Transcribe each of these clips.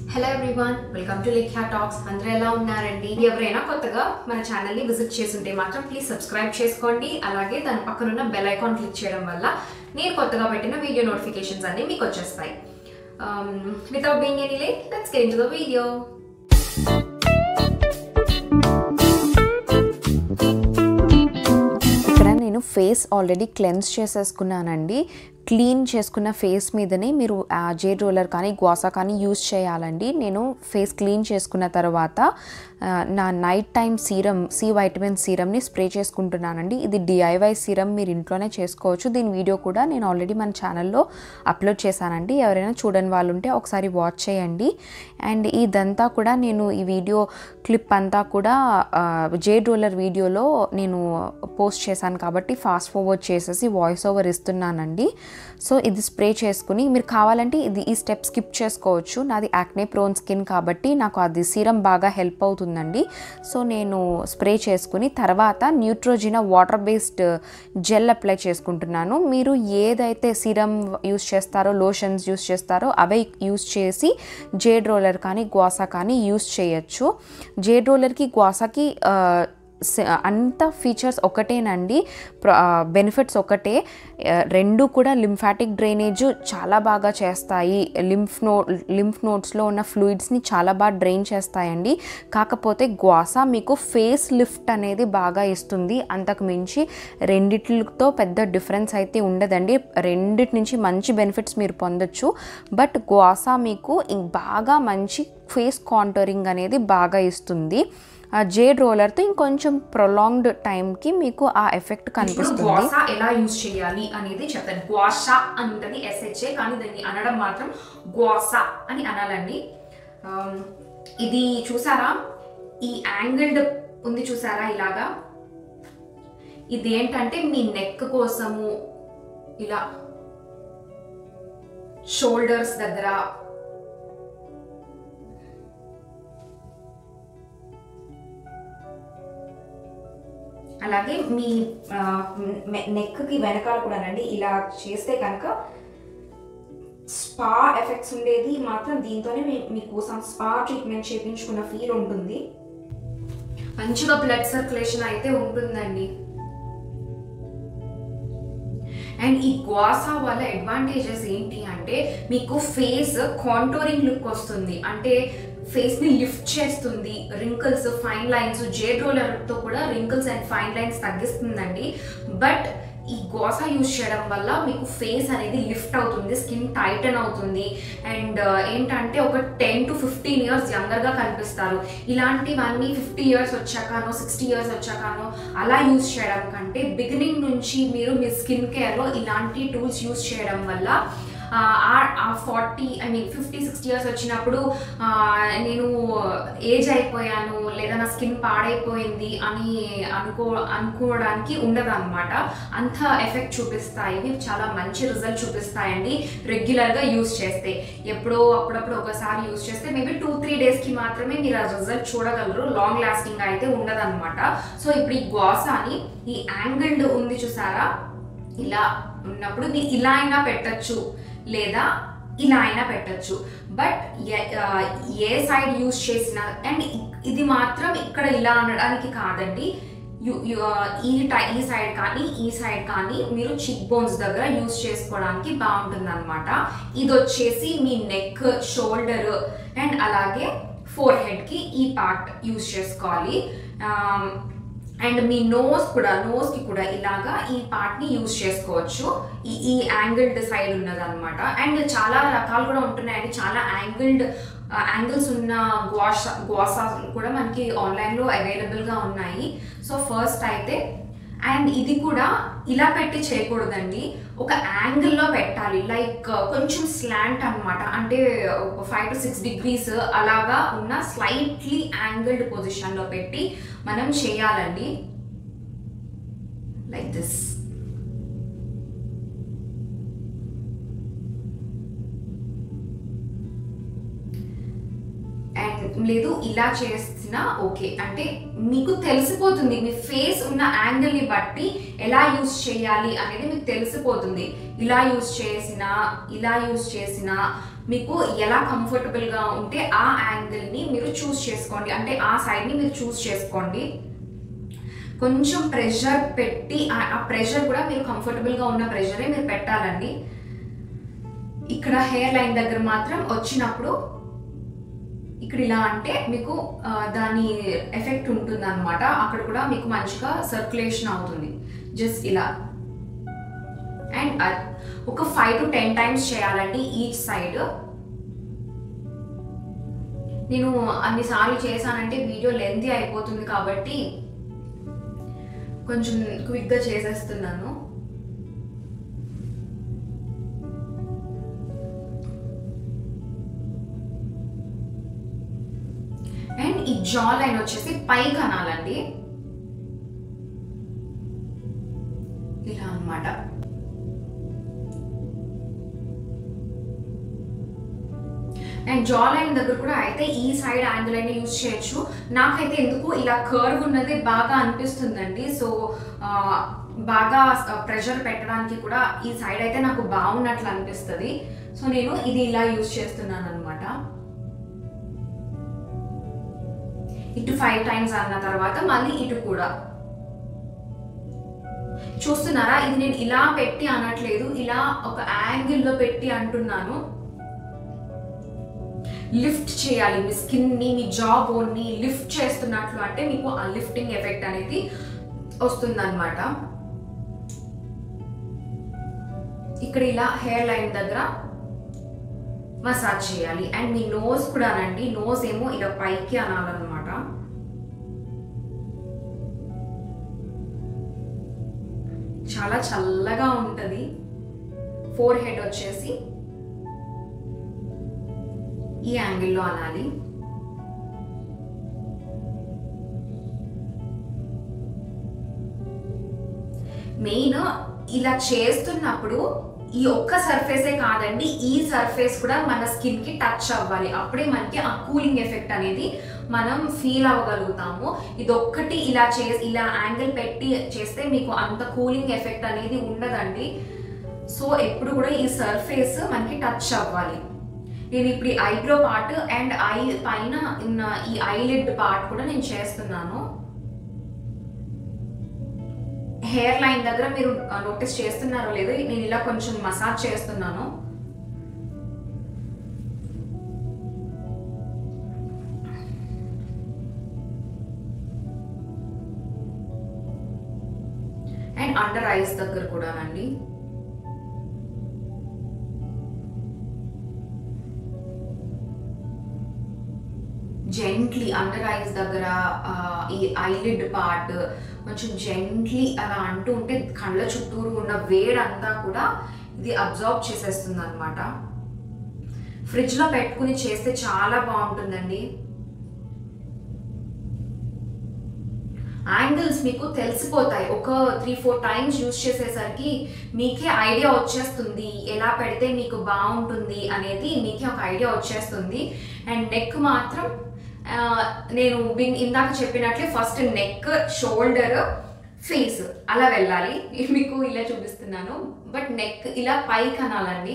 hello everyone welcome to Likhya talks అందరూ ఎలా ఉన్నారండి ఎవరైనా కొత్తగా మన ఛానల్ ని విజిట్ చేస్తుంటే మాత్రం ప్లీజ్ సబ్స్క్రైబ్ చేసుకోండి అలాగే దాని పక్కన ఉన్న బెల్ ఐకాన్ క్లిక్ చేయడం వల్ల నేను కొత్తగా పెట్టిన వీడియో నోటిఫికేషన్స్ అన్ని మీకు వచ్చేస్తాయి without being any late let's get to the video ఇక్కడ నేను ఫేస్ ఆల్రెడీ క్లెన్స్ చేసేసుకున్నానండి క్లీన్ చేసుకున్న ఫేస్ మీదనే మీరు ఆ జేడ్ రోలర్ కానీ గ్వాసా కానీ యూస్ చేయాలండి నేను ఫేస్ క్లీన్ చేసుకున్న తర్వాత ఆ, నా night time serum C vitamin సీరమ్ని స్ప్రే చేసుకుంటున్నానండి ఇది డిఐవై సీరం మీరు ఇంట్లోనే చేసుకోవచ్చు దీని వీడియో కూడా నేను ఆల్రెడీ మన ఛానల్లో అప్లోడ్ చేశానండి ఎవరైనా చూడని వాళ్ళు ఉంటే ఒకసారి వాచ్ చేయండి అండ్ ఇదంతా కూడా నేను ఈ వీడియో క్లిప్ అంతా కూడా జేడ్ రోలర్ వీడియోలో నేను పోస్ట్ చేశాను కాబట్టి ఫాస్ట్ ఫార్వర్డ్ చేసేసి వాయిస్ ఓవర్ ఇస్తున్నానండి సో ఇది స్ప్రే చేసుకుని మీరు కావాలంటే ఇది ఈ స్టెప్ స్కిప్ చేసుకోవచ్చు నాది యాక్నే ప్రోన్ స్కిన్ కాబట్టి నాకు అది సీరం బాగా హెల్ప్ అవుతుందండి సో నేను స్ప్రే చేసుకుని తర్వాత Neutrogena water based gel apply చేసుకుంటున్నాను మీరు ఏదైతే సీరం యూస్ చేస్తారో లోషన్స్ యూస్ చేస్తారో అవే యూస్ చేసి జేడ్ రోలర్ కానీ గ్వాసా కానీ యూస్ చేయొచ్చు జేడ్ రోలర్కి గ్వాసాకి ఆ, స- అంత ఫీచర్స్ ఒకటేనండి బెనిఫిట్స్ ఒకటే ఆ, రెండు కూడా లింఫాటిక్ డ్రైనేజ్ చాలా బాగా చేస్తాయి లింఫ్ నో లింఫ్ నోట్స్లో ఉన్న ఫ్లూయిడ్స్ని చాలా బాగా డ్రైన్ చేస్తాయండి కాకపోతే గ్వాసా మీకు ఫేస్ లిఫ్ట్ అనేది బాగా ఇస్తుంది అంతకు మించి రెండిట్లతో పెద్ద డిఫరెన్స్ అయితే ఉండదండి రెండిటి నుంచి మంచి బెనిఫిట్స్ మీరు పొందొచ్చు బట్ గ్వాసా మీకు ఇం- బాగా మంచి ఫేస్ కాంటోరింగ్ అనేది బాగా ఇస్తుంది ఆ జేడ్ రోలర్తో ఇంకొంచెం ప్రొలాంగ్డ్ టైంకి మీకు ఆ ఎఫెక్ట్ ఇప్పుడు కనిపిస్తుంది గ్వాసా ఎలా యూజ్ చేయాలి అనేది చెప్తాను గ్వాషా అని ఉంటుంది ఎస్హెచ్ఏ కానీ దాన్ని అనడం మాత్రం గ్వాసా అని అనాలండి Um, ఇది చూసారా ఈ యాంగిల్డ్ ఉంది చూసారా ఇలాగా ఇది ఏంటంటే మీ నెక్ కోసము ఇలా షోల్డర్స్ దగ్గర అలాగే మీ నెక్కి వెనకాల కూడానండి ఇలా చేస్తే కనుక స్పా ఎఫెక్ట్స్ ఉండేది మాత్రం దీంతోనే మీ మీకోసం స్పా ట్రీట్మెంట్ చేయించుకున్న ఫీల్ ఉంటుంది మంచిగా బ్లడ్ సర్క్యులేషన్ అయితే ఉంటుందండి అండ్ ఈ గ్వాసా వల్ల అడ్వాంటేజెస్ ఏంటి అంటే మీకు ఫేస్ కాంటోరింగ్ లుక్ వస్తుంది అంటే ఫేస్ ని లిఫ్ట్ చేస్తుంది wrinkles fine lines jade roller తో కూడా రింకిల్స్ అండ్ ఫైన్ లైన్స్ తగ్గిస్తుందండి బట్ ఈ గోసా యూజ్ చేయడం వల్ల మీకు ఫేస్ అనేది లిఫ్ట్ అవుతుంది స్కిన్ టైటన్ అవుతుంది అండ్ ఏంటంటే ఒక టెన్ టు ఫిఫ్టీన్ ఇయర్స్ యంగర్గా కనిపిస్తారు ఇలాంటివన్నీ ఫిఫ్టీ ఇయర్స్ వచ్చాకనో సిక్స్టీ ఇయర్స్ వచ్చాకనో అలా యూజ్ చేయడం కంటే బిగినింగ్ నుంచి మీరు మీ స్కిన్ కేర్లో ఇలాంటి టూల్స్ యూజ్ చేయడం వల్ల ఆ forty I mean fifty sixty years వచ్చినప్పుడు ఆ, నేను ఏజ్ అయిపోయాను లేదా నా స్కిన్ పాడైపోయింది అని అనుకో అనుకోవడానికి ఉండదు అనమాట అంత ఎఫెక్ట్ చూపిస్తాయి ఇవి చాలా మంచి రిజల్ట్ చూపిస్తాయండి రెగ్యులర్గా యూస్ చేస్తే ఎప్పుడో అప్పుడప్పుడు ఒకసారి యూస్ చేస్తే మేబీ టూ త్రీ డేస్కి మాత్రమే మీరు ఆ రిజల్ట్ చూడగలరు లాంగ్ లాస్టింగ్ అయితే ఉండదన్నమాట సో ఇప్పుడు ఈ గ్వాసాని ఈ యాంగిల్డ్ ఉంది చూసారా ఇలా ఉన్నప్పుడు మీరు ఇలా అయినా పెట్టచ్చు లేదా ఇలా అయినా పెట్టచ్చు బట్ ఏ సైడ్ యూస్ చేసినా అండ్ ఇది మాత్రం ఇక్కడ ఇలా అనడానికి కాదండి యు- యు- ఆ, ఈ టై ఈ సైడ్ కానీ ఈ సైడ్ కానీ మీరు చిక్ బోన్స్ దగ్గర యూస్ చేసుకోవడానికి బాగుంటుంది అనమాట ఇది వచ్చేసి మీ నెక్ షోల్డర్ అండ్ అలాగే ఫోర్ హెడ్కి ఈ పార్ట్ యూస్ చేసుకోవాలి ఆమ్, అండ్ మీ నోస్ కూడా నోస్ కి కూడా ఇలాగా ఈ పార్ట్ ని యూజ్ చేసుకోవచ్చు ఈ ఈ యాంగిల్డ్ సైడ్ ఉన్నది అనమాట అండ్ చాలా రకాలు కూడా ఉంటున్నాయండి చాలా యాంగిల్డ్ యాంగిల్స్ ఉన్న గ్వాష్ గ్వాసా కూడా మనకి ఆన్లైన్లో అవైలబుల్గా ఉన్నాయి సో ఫస్ట్ అయితే అండ్ ఇది కూడా ఇలా పెట్టి చేయకూడదండి ఒక యాంగిల్లో పెట్టాలి లైక్ కొంచెం స్లాంట్ అన్నమాట అంటే ఒక ఫైవ్ టు సిక్స్ డిగ్రీస్ అలాగా ఉన్న స్లైట్లీ యాంగిల్డ్ పొజిషన్లో పెట్టి మనం చేయాలండి లైక్ దిస్ అండ్ లేదు ఇలా చేసినా ఓకే అంటే మీకు తెలిసిపోతుంది మీ ఫేస్ ఉన్న యాంగిల్ని బట్టి ఎలా యూస్ చేయాలి అనేది మీకు తెలిసిపోతుంది ఇలా యూస్ చేసినా ఇలా యూస్ చేసినా మీకు ఎలా కంఫర్టబుల్గా ఉంటే ఆ యాంగిల్ని మీరు చూస్ చేసుకోండి అంటే ఆ సైడ్ని మీరు చూస్ చేసుకోండి కొంచెం ప్రెషర్ పెట్టి ఆ- ఆ ప్రెషర్ కూడా మీరు కంఫర్టబుల్గా ఉన్న ప్రెషరే మీరు పెట్టాలండి ఇక్కడ హెయిర్ లైన్ దగ్గర మాత్రం వచ్చినప్పుడు ఇక్కడ ఇలా అంటే మీకు ఆ, దాని ఎఫెక్ట్ ఉంటుంది అనమాట అక్కడ కూడా మీకు మంచిగా సర్క్యులేషన్ అవుతుంది జస్ట్ ఇలా అండ్ ఒక ఫైవ్ టు టెన్ టైమ్స్ చేయాలండి ఈచ్ సైడ్ నేను అన్నిసార్లు చేశానంటే వీడియో లెంతీ అయిపోతుంది కాబట్టి కొంచెం క్విక్గా చేసేస్తున్నాను అండ్ ఈ జా లైన్ వచ్చేసి పైకి అనాలండి ఇలా అన్నమాట అండ్ జా లైన్ దగ్గర కూడా అయితే ఈ సైడ్ యాంగిల్ అయినా యూజ్ చేయొచ్చు నాకైతే ఎందుకు ఇలా కర్వ్ ఉన్నది బాగా అనిపిస్తుందండి సో ఆ, బాగా ప్రెషర్ పెట్టడానికి కూడా ఈ సైడ్ అయితే నాకు బాగున్నట్లు అనిపిస్తుంది సో నేను ఇది ఇలా యూజ్ చేస్తున్నాను అనమాట ఇటు ఫైవ్ టైమ్స్ అన్న తర్వాత మళ్ళీ ఇటు కూడా చూస్తున్నారా ఇది నేను ఇలా పెట్టి అనట్లేదు ఇలా ఒక యాంగిల్లో పెట్టి అంటున్నాను లిఫ్ట్ చేయాలి మీ స్కిన్ ని మీ జా బోన్ ని లిఫ్ట్ చేస్తున్నట్లు అంటే మీకు ఆ లిఫ్టింగ్ ఎఫెక్ట్ అనేది వస్తుందన్నమాట ఇక్కడ ఇలా హెయిర్ లైన్ దగ్గర మసాజ్ చేయాలి అండ్ మీ నోస్ కూడా అనండి నోస్ ఏమో ఇలా పైకి అనాలన్నమాట చాలా చల్లగా ఉంటుంది ఫోర్ హెడ్ వచ్చేసి ఈ యాంగిల్లో అనాలి మెయిన్ ఇలా చేస్తున్నప్పుడు ఈ ఒక్క సర్ఫేసే కాదండి ఈ సర్ఫేస్ కూడా మన స్కిన్ కి టచ్ అవ్వాలి అప్పుడే మనకి ఆ కూలింగ్ ఎఫెక్ట్ అనేది మనం ఫీల్ అవ్వగలుగుతాము ఇది ఒక్కటి ఇలా చే ఇలా యాంగిల్ పెట్టి చేస్తే మీకు అంత కూలింగ్ ఎఫెక్ట్ అనేది ఉండదండి సో ఎప్పుడు కూడా ఈ సర్ఫేస్ మనకి టచ్ అవ్వాలి నేను ఇప్పుడు ఈ ఐబ్రో పార్ట్ అండ్ ఐ పైన ఉన్న ఈ ఐలిడ్ పార్ట్ కూడా నేను చేస్తున్నాను హెయిర్ లైన్ దగ్గర మీరు నోటీస్ చేస్తున్నారో లేదో నేను ఇలా కొంచెం మసాజ్ చేస్తున్నాను అండ్ అండర్ ఐస్ దగ్గర కూడానండి జెంట్లీ అండర్ ఐస్ దగ్గర ఆ, ఈ ఐలిడ్ పార్ట్ కొంచెం జెంట్లీ అలా అంటూ ఉంటే కళ్ళ చుట్టూరు ఉన్న వేడంతా కూడా ఇది అబ్జర్వ్ చేసేస్తుంది అనమాట ఫ్రిడ్జ్లో పెట్టుకుని చేస్తే చాలా బాగుంటుందండి యాంగిల్స్ మీకు తెలిసిపోతాయి ఒక త్రీ ఫోర్ టైమ్స్ యూస్ చేసేసరికి మీకే ఐడియా వచ్చేస్తుంది ఎలా పెడితే మీకు బాగుంటుంది అనేది మీకే ఒక ఐడియా వచ్చేస్తుంది అండ్ నెక్ మాత్రం ఆ, నేను బిన్- ఇందాక చెప్పినట్లే ఫస్ట్ నెక్ షోల్డర్ ఫేస్ అలా వెళ్ళాలి మీకు ఇలా చూపిస్తున్నాను బట్ నెక్ ఇలా పైకి అనాలండి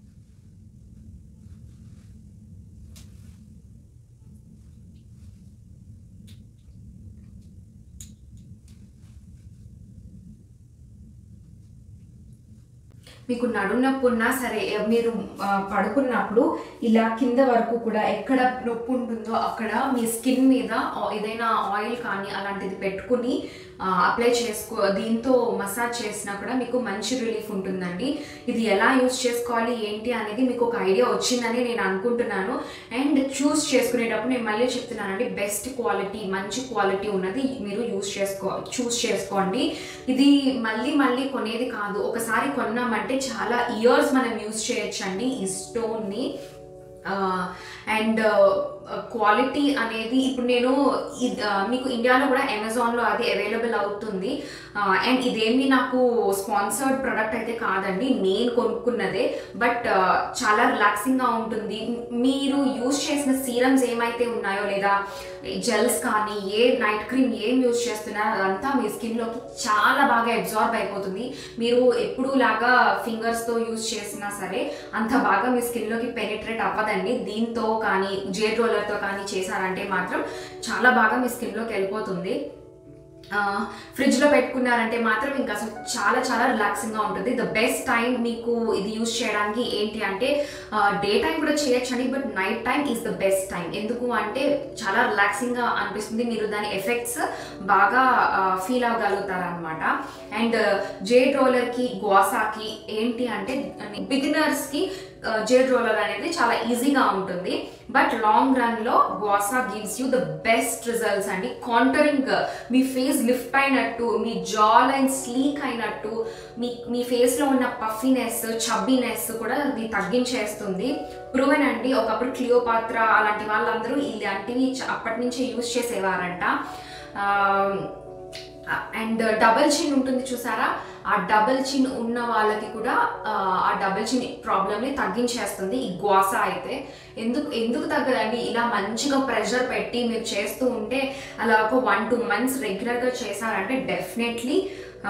మీకు నడుము నొప్పి ఉన్నా సరే మీరు ఆ, పడుకున్నప్పుడు ఇలా కింద వరకు కూడా ఎక్కడ నొప్పి ఉంటుందో అక్కడ మీ స్కిన్ మీద ఆ- ఏదైనా ఆయిల్ కానీ అలాంటిది పెట్టుకుని అప్లై చేసుకో దీంతో మసాజ్ చేసినా కూడా మీకు మంచి రిలీఫ్ ఉంటుందండి ఇది ఎలా యూస్ చేసుకోవాలి ఏంటి అనేది మీకు ఒక ఐడియా వచ్చిందని నేను అనుకుంటున్నాను అండ్ చూస్ చేసుకునేటప్పుడు నేను మళ్ళీ చెప్తున్నానండి బెస్ట్ క్వాలిటీ మంచి క్వాలిటీ ఉన్నది మీరు యూస్ చేసుకో చూస్ చేసుకోండి ఇది మళ్ళీ మళ్ళీ కొనేది కాదు ఒకసారి కొన్నామంటే చాలా ఇయర్స్ మనం యూస్ చేయొచ్చండి ఈ స్టోన్ని అండ్ క్వాలిటీ అనేది ఇప్పుడు నేను ఇద్- ఆ, మీకు ఇండియాలో కూడా అమెజాన్లో అది అవైలబుల్ అవుతుంది అండ్ ఇదేమి నాకు స్పాన్సర్డ్ ప్రొడక్ట్ అయితే కాదండి నేను కొనుక్కున్నదే బట్ చాలా రిలాక్సింగ్గా ఉంటుంది మీరు యూజ్ చేసిన సీరమ్స్ ఏమైతే ఉన్నాయో లేదా జెల్స్ కానీ ఏ నైట్ క్రీమ్ ఏం యూజ్ చేస్తున్నారో అదంతా మీ స్కిన్లోకి చాలా బాగా అబ్జార్బ్ అయిపోతుంది మీరు ఎప్పుడు లాగా ఫింగర్స్తో యూజ్ చేసినా సరే అంత బాగా మీ స్కిన్లోకి పెనిట్రేట్ అవ్వదండి దీంతో కానీ జేడ్ రోలర్తో కానీ చేశారంటే మాత్రం చాలా బాగా మీ స్కిన్లోకి వెళ్ళిపోతుంది ఆ, ఫ్రిడ్జ్లో పెట్టుకున్నారంటే మాత్రం ఇంకా అసలు చాలా చాలా రిలాక్సింగ్గా ఉంటుంది ద బెస్ట్ టైం మీకు ఇది యూజ్ చేయడానికి ఏంటి అంటే డే టైం కూడా చేయొచ్చండి but night time is the best time ఎందుకు అంటే చాలా రిలాక్సింగ్గా అనిపిస్తుంది మీరు దాని ఎఫెక్ట్స్ బాగా ఫీల్ అవ్వగలుగుతారనమాట అండ్ జేడ్ రోలర్కి గ్వాసాకి ఏంటి అంటే బిగినర్స్కి జేడ్ రోలర్ అనేది చాలా ఈజీగా ఉంటుంది బట్ లాంగ్ రన్లో gua sha gives you the best results అండి కాంటరింగ్ మీ ఫేస్ లిఫ్ట్ అయినట్టు మీ జా లైన్ స్లీక్ అయినట్టు మీ మీ ఫేస్లో ఉన్న పఫీనెస్ చబ్బీనెస్ కూడా ఇది తగ్గించేస్తుంది ప్రూవెన్ అండి ఒకప్పుడు క్లియోపాత్ర అలాంటి వాళ్ళందరూ ఇలాంటివి చ- అప్పటి నుంచే యూజ్ చేసేవారంట అండ్ డబల్ చిన్ ఉంటుంది చూసారా ఆ డబల్ చిన్ ఉన్న వాళ్ళకి కూడా ఆ, ఆ డబల్ చిన్ ప్రాబ్లమ్ని తగ్గించేస్తుంది ఈ గ్వాసా అయితే ఎందుకు ఎందుకు తగ్గదండి ఇలా మంచిగా ప్రెషర్ పెట్టి మీరు చేస్తూ ఉంటే అలా ఒక వన్ టూ మంత్స్ రెగ్యులర్గా చేశారంటే డెఫినెట్లీ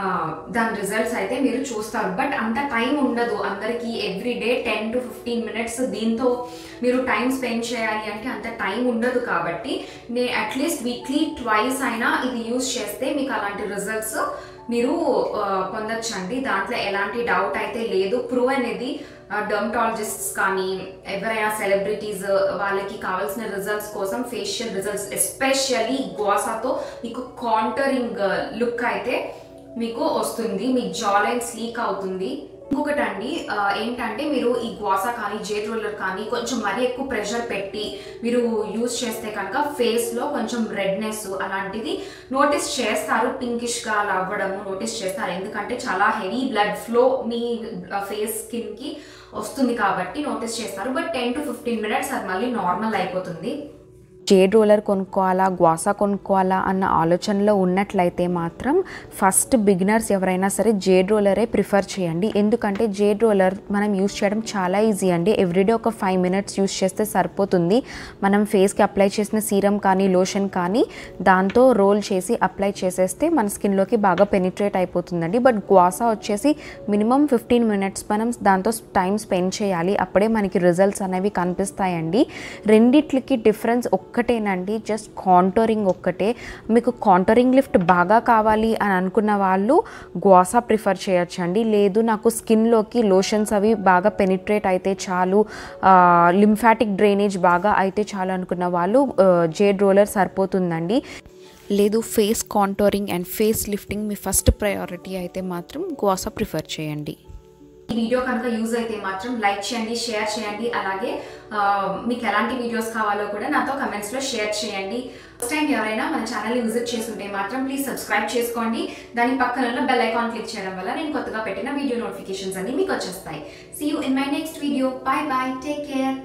దాని రిజల్ట్స్ అయితే మీరు చూస్తారు బట్ అంత టైం ఉండదు అందరికీ every day ten to fifteen minutes దీంతో మీరు టైం స్పెండ్ చేయాలి అంటే అంత టైం ఉండదు కాబట్టి నేను అట్లీస్ట్ వీక్లీ ట్వైస్ అయినా ఇది యూస్ చేస్తే మీకు అలాంటి రిజల్ట్స్ మీరు ఆ, పొందొచ్చండి దాంట్లో ఎలాంటి డౌట్ అయితే లేదు ప్రూవ్ అనేది డర్మటాలజిస్ట్స్ కానీ ఎవరైనా సెలబ్రిటీస్ వాళ్ళకి కావాల్సిన రిజల్ట్స్ కోసం ఫేషియల్ రిజల్ట్స్ ఎస్పెషల్లీ గ్వాసాతో మీకు కాంటరింగ్ లుక్ అయితే మీకు వస్తుంది మీ జా లైన్ స్లీక్ అవుతుంది ఇంకొకటి అండి ఆ, ఏంటంటే మీరు ఈ గ్వాసా కానీ జేడ్ రోలర్ కానీ కొంచెం మరీ ఎక్కువ ప్రెషర్ పెట్టి మీరు యూజ్ చేస్తే కనుక ఫేస్లో కొంచెం రెడ్నెస్ అలాంటిది నోటీస్ చేస్తారు పింకిష్గా అలా అవ్వడము నోటీస్ చేస్తారు ఎందుకంటే చాలా హెవీ బ్లడ్ ఫ్లో మీ ఫేస్ స్కిన్కి వస్తుంది కాబట్టి నోటీస్ చేస్తారు but ten to fifteen minutes అది మళ్ళీ నార్మల్ అయిపోతుంది జేడ్ రోలర్ కొనుక్కోవాలా గ్వాసా కొనుక్కోవాలా అన్న ఆలోచనలో ఉన్నట్లయితే మాత్రం ఫస్ట్ బిగినర్స్ ఎవరైనా సరే జేడ్ రోలరే ప్రిఫర్ చేయండి ఎందుకంటే జేడ్ రోలర్ మనం యూస్ చేయడం చాలా ఈజీ అండి ఎవ్రీడే ఒక ఫైవ్ మినిట్స్ యూస్ చేస్తే సరిపోతుంది మనం ఫేస్కి అప్లై చేసిన సీరం కానీ లోషన్ కానీ దాంతో రోల్ చేసి అప్లై చేసేస్తే మన స్కిన్లోకి బాగా పెనిట్రేట్ అయిపోతుందండి బట్ గ్వాసా వచ్చేసి మినిమం ఫిఫ్టీన్ మినిట్స్ మనం దాంతో టైం స్పెండ్ చేయాలి అప్పుడే మనకి రిజల్ట్స్ అనేవి కనిపిస్తాయండి రెండిట్లకి డిఫరెన్స్ ఒక్కటేనండి జస్ట్ కాంటోరింగ్ ఒక్కటే మీకు కాంటోరింగ్ లిఫ్ట్ బాగా కావాలి అని అనుకున్న వాళ్ళు గ్వాసా ప్రిఫర్ చేయొచ్చండి లేదు నాకు స్కిన్లోకి లోషన్స్ అవి బాగా పెనిట్రేట్ అయితే చాలు లింఫాటిక్ డ్రైనేజ్ బాగా అయితే చాలు అనుకున్న వాళ్ళు జేడ్ రోలర్ సరిపోతుందండి లేదు face contouring and face lifting మీ ఫస్ట్ ప్రయారిటీ అయితే మాత్రం గ్వాసా ప్రిఫర్ చేయండి ఈ వీడియో కనుక యూజ్ అయితే మాత్రం లైక్ చేయండి షేర్ చేయండి అలాగే ఆ, మీకు ఎలాంటి వీడియోస్ కావాలో కూడా నాతో కమెంట్స్లో షేర్ చేయండి ఫస్ట్ టైం ఎవరైనా మన ఛానల్ని విజిట్ చేస్తుంటే మాత్రం ప్లీజ్ సబ్స్క్రైబ్ చేసుకోండి దాని పక్కన ఉన్న బెల్ ఐకాన్ క్లిక్ చేయడం వల్ల నేను కొత్తగా పెట్టిన వీడియో నోటిఫికేషన్స్ అన్ని మీకు వచ్చేస్తాయి see you in my next video bye bye take care